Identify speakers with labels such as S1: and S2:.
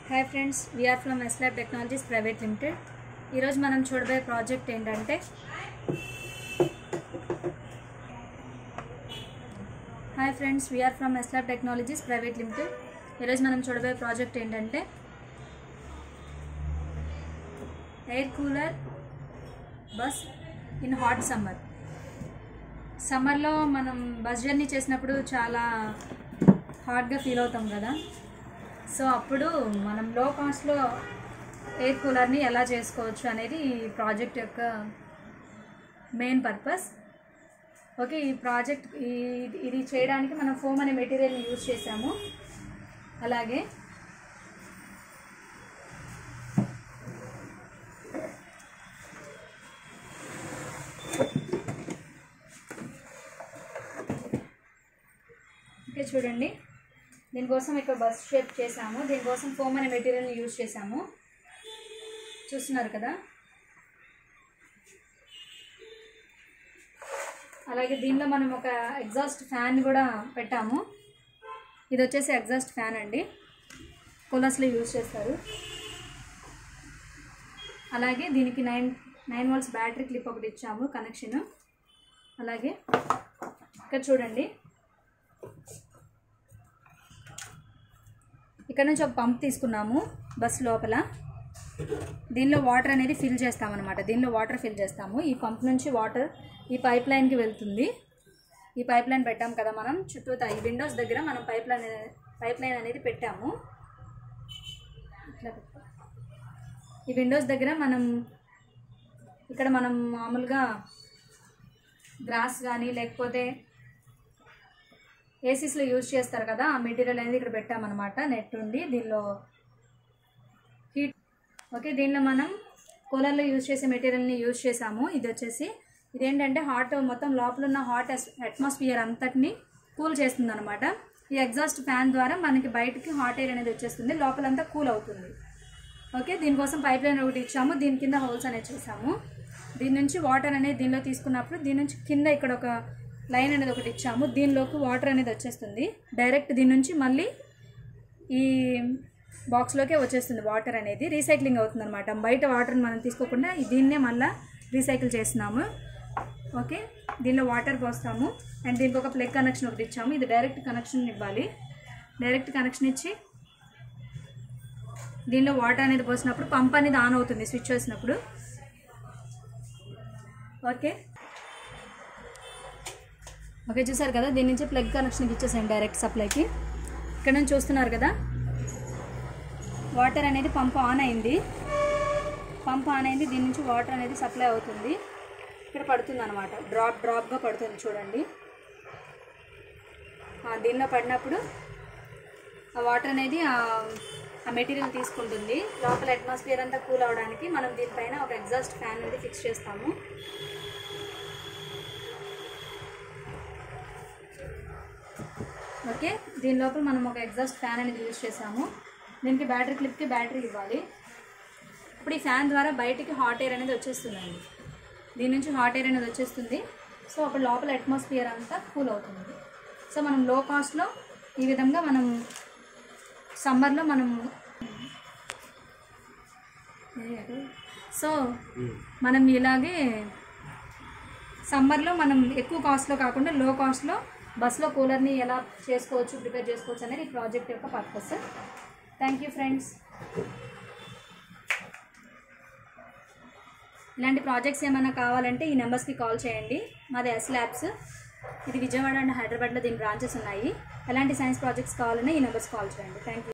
S1: Hi friends we are from Eslab technologies private limited ఈరోజు మనం చూడబోయే ప్రాజెక్ట్ ఏంటంటే hi friends we are from Eslab technologies private limited ఈరోజు మనం చూడబోయే ప్రాజెక్ట్ ఏంటంటే air cooler bus in hot summer సమ్మర్లో మనం బస్ జర్నీ చేసినప్పుడు చాలా హాట్గా ఫీల్ అవుతాం కదా సో అప్పుడు మనం లో కాస్ట్లో ఎయిర్ కూలర్ని ఎలా చేసుకోవచ్చు అనేది ఈ ప్రాజెక్ట్ యొక్క మెయిన్ పర్పస్ ఓకే ఈ ప్రాజెక్ట్ ఈ ఇది చేయడానికి మనం ఫోమ్ అనే మెటీరియల్ని యూజ్ చేసాము అలాగే ఓకే చూడండి దీనికోసం ఇక్కడ బస్ షేప్ చేసాము దీనికోసం ఫోమ్ అనే మెటీరియల్ని యూజ్ చేసాము చూస్తున్నారు కదా అలాగే దీనిలో మనం ఒక ఎగ్జాస్ట్ ఫ్యాన్ కూడా పెట్టాము ఇది వచ్చేసి ఎగ్జాస్ట్ ఫ్యాన్ అండి కూలర్స్లో యూజ్ చేస్తారు అలాగే దీనికి nine nine volts battery clip ఒకటి ఇచ్చాము కనెక్షన్ అలాగే ఇక్కడ చూడండి ఇక్కడ నుంచి ఒక పంప్ తీసుకున్నాము బస్ లోపల దీనిలో వాటర్ అనేది ఫిల్ చేస్తామన్నమాట దీనిలో వాటర్ ఫిల్ చేస్తాము ఈ పంప్ నుంచి వాటర్ ఈ పైప్ లైన్కి వెళ్తుంది ఈ పైప్ లైన్ పెట్టాం కదా మనం చుట్టూతా ఈ విండోస్ దగ్గర మనం పైప్ లైన్ పైప్ లైన్ అనేది పెట్టాము ఇట్లా పెట్టాం. ఈ విండోస్ దగ్గర మనం ఇక్కడ మనం మామూలుగా గ్రాస్ కానీ లేకపోతే ఏసీస్లో యూజ్ చేస్తారు కదా ఆ మెటీరియల్ అనేది ఇక్కడ పెట్టామన్నమాట నెట్ ఉండి దీనిలో హీట్ ఓకే దీనిలో మనం కూలర్లో యూజ్ చేసే మెటీరియల్ని యూజ్ చేసాము ఇది వచ్చేసి ఇదేంటంటే హాట్ మొత్తం లోపల ఉన్న హాట్ అట్మాస్ఫియర్ అంతటిని కూల్ చేస్తుంది అనమాట ఈ ఎగ్జాస్ట్ ఫ్యాన్ ద్వారా మనకి బయటికి హాట్ ఎయిర్ అనేది వచ్చేస్తుంది లోపలంతా కూల్ అవుతుంది ఓకే దీనికోసం పైప్ లైన్ ఒకటి ఇచ్చాము దీని కింద హోల్స్ అనేది చేసాము దీని నుంచి వాటర్ అనేది దీనిలో తీసుకున్నప్పుడు దీని నుంచి కింద ఇక్కడ ఒక లైన్ అనేది ఒకటి ఇచ్చాము దీనిలోకి వాటర్ అనేది వచ్చేస్తుంది డైరెక్ట్ దీని నుంచి మళ్ళీ ఈ బాక్స్లోకే వచ్చేస్తుంది వాటర్ అనేది రీసైక్లింగ్ అవుతుంది అనమాట బయట వాటర్ని మనం తీసుకోకుండా దీన్నే మళ్ళీ రీసైకిల్ చేస్తున్నాము ఓకే దీనిలో వాటర్ పోస్తాము అండ్ దీనికి ఒక ప్లగ్ కనెక్షన్ ఒకటి ఇచ్చాము ఇది డైరెక్ట్ కనెక్షన్ ఇవ్వాలి డైరెక్ట్ కనెక్షన్ ఇచ్చి దీనిలో వాటర్ అనేది పోసినప్పుడు పంప్ అనేది ఆన్ అవుతుంది స్విచ్ వేసినప్పుడు ఓకే ఓకే చూసారు కదా దీని నుంచి ప్లగ్ కనెక్షన్ ఇచ్చేసాను డైరెక్ట్ సప్లైకి ఇక్కడ నుంచి చూస్తున్నారు కదా వాటర్ అనేది పంప్ ఆన్ అయింది పంప్ ఆన్ అయింది దీని నుంచి వాటర్ అనేది సప్లై అవుతుంది ఇక్కడ పడుతుంది అనమాట డ్రాప్ డ్రాప్గా పడుతుంది చూడండి ఆ, దీనిలో పడినప్పుడు ఆ వాటర్ అనేది ఆ ఆ మెటీరియల్ తీసుకుంటుంది లోపల అట్మాస్ఫియర్ అంతా కూల్ అవడానికి మనం దీనిపైన ఒక ఎగ్జాస్ట్ ఫ్యాన్ అనేది ఫిక్స్ చేస్తాము ఓకే దీని లోపల మనం ఒక ఎగ్జాస్ట్ ఫ్యాన్ అనేది యూజ్ చేసాము దీనికి బ్యాటరీ క్లిప్కి బ్యాటరీ ఇవ్వాలి ఇప్పుడు ఈ ఫ్యాన్ ద్వారా బయటికి హాట్ ఎయిర్ అనేది వచ్చేస్తుందండి దీని నుంచి హాట్ ఎయిర్ అనేది వచ్చేస్తుంది సో అప్పుడు లోపల అట్మాస్ఫియర్ అంతా కూల్ అవుతుంది సో మనం లో కాస్ట్లో ఈ విధంగా మనం సమ్మర్లో మనం సో మనం ఇలాగే సమ్మర్లో మనం ఎక్కువ కాస్ట్లో కాకుండా లో కాస్ట్లో బస్లో కూలర్ని ఎలా చేసుకోవచ్చు ప్రిపేర్ చేసుకోవచ్చు అనేది ఈ ప్రాజెక్ట్ యొక్క పర్పస్ థ్యాంక్ యూ ఫ్రెండ్స్ ఇలాంటి ప్రాజెక్ట్స్ ఏమైనా కావాలంటే ఈ నెంబర్స్కి కాల్ చేయండి మాది ఎస్ ల్యాబ్స్ ఇది విజయవాడ అండ్ హైదరాబాద్లో దీని బ్రాంచెస్ ఉన్నాయి ఎలాంటి సైన్స్ ప్రాజెక్ట్స్ కావాలన్నా ఈ నెంబర్స్ కాల్ చేయండి థ్యాంక్ యూ